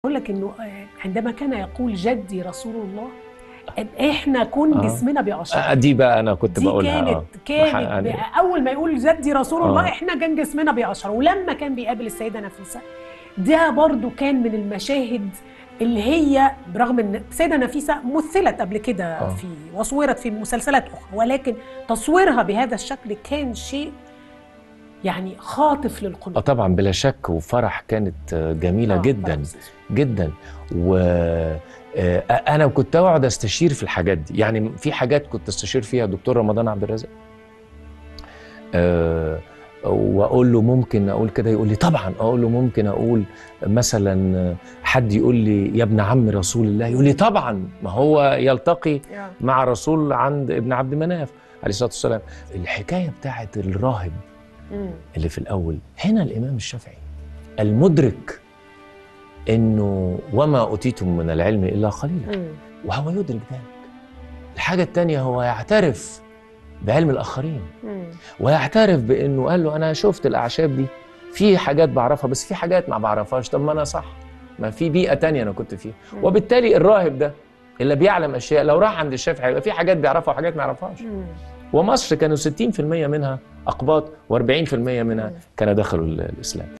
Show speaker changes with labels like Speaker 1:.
Speaker 1: أقول لك إنه آه، عندما كان يقول جدي رسول الله إحنا كن
Speaker 2: آه.
Speaker 1: جسمنا بيقشعر
Speaker 2: آه، دي بقى انا كنت
Speaker 1: دي
Speaker 2: بقولها
Speaker 1: كانت
Speaker 2: آه.
Speaker 1: كانت
Speaker 2: يعني-
Speaker 1: بقى أول ما يقول جدي رسول الله
Speaker 2: آه.
Speaker 1: إحنا كان جسمنا بيقشعر ولما كان بيقابل السيدة نفيسة ده برضو كان من المشاهد اللي هي برغم ان السيده نفيسه مثلت قبل كده
Speaker 2: آه.
Speaker 1: في وصورت في مسلسلات اخرى ولكن تصويرها بهذا الشكل كان شيء يعني خاطف
Speaker 2: اه
Speaker 1: للقلوب
Speaker 2: طبعا بلا شك وفرح كانت آه، جميله
Speaker 1: آه،
Speaker 2: جدا
Speaker 1: فرح سيسو.
Speaker 2: جدا و آه، انا كنت اقعد استشير في الحاجات دي يعني في حاجات كنت استشير فيها دكتور رمضان عبد الرازق آه، واقول له ممكن اقول كده يقول لي طبعا اقول له ممكن اقول مثلا حد يقول لي يا ابن عم رسول الله يقول لي طبعا ما هو يلتقي مع رسول عند ابن عبد مناف عليه الصلاه والسلام الحكايه بتاعت الراهب
Speaker 1: مم.
Speaker 2: اللي في الأول هنا الإمام الشافعي المدرك إنه وما أوتيتم من العلم إلا قليلا
Speaker 1: مم.
Speaker 2: وهو يدرك ذلك الحاجة التانية هو يعترف بعلم الآخرين
Speaker 1: مم.
Speaker 2: ويعترف بإنه قال له أنا شفت الأعشاب دي في حاجات بعرفها بس في حاجات ما بعرفهاش طب ما أنا صح ما في بيئة تانية أنا كنت فيها
Speaker 1: مم.
Speaker 2: وبالتالي الراهب ده اللي بيعلم أشياء لو راح عند الشافعي يبقى في حاجات بيعرفها وحاجات ما يعرفهاش
Speaker 1: مم.
Speaker 2: ومصر كانوا 60% منها أقباط و40% منها
Speaker 1: مم.
Speaker 2: كانوا دخلوا ال- الإسلام